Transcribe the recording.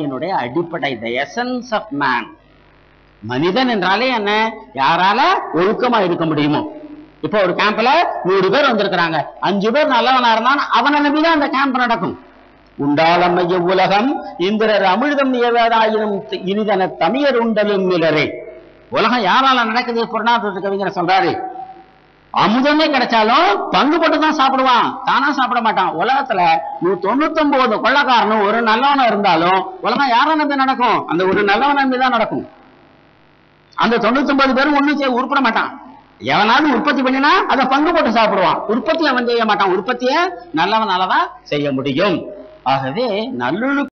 என்னுடைய அடிப்படை the essence of man மனிதன் என்றாலே என்ன யாரால ஒழுக்கமா இருக்க முடியுமோ இப்போ ஒரு கேம்ப்ல நூறு பேர் வந்திருக்கிறாங்க அஞ்சு பேர் நல்லவனா இருந்தான் அவனை நம்பிதான் அந்த கேம்ப் நடக்கும் உண்டாளமைய உலகம் இந்திரர் அமிழ்தம் ஏவதாயினும் இனிதன தமிழர் உண்டலும் மிலரே உலகம் யாரால நடக்குது புறநானூற்று கவிஞர் சொல்றாரு அமுதமே கிடைச்சாலும் பங்கு போட்டு தான் சாப்பிடுவான் தானா சாப்பிட மாட்டான் உலகத்துல நூ தொண்ணூத்தி ஒன்பது கொள்ளக்காரனும் ஒரு நல்லவனும் இருந்தாலும் உலகம் யாரை நம்பி நடக்கும் அந்த ஒரு நல்லவன் நம்பி தான் நடக்கும் அந்த தொண்ணூத்தி ஒன்பது பேரும் ஒண்ணும் செய்ய உருப்பட மாட்டான் எவனாவது உற்பத்தி பண்ணினா அதை பங்கு போட்டு சாப்பிடுவான் உற்பத்தி அவன் செய்ய மாட்டான் உற்பத்தியை நல்லவனாலதான் செய்ய முடியும் ஆகவே நல்லொழு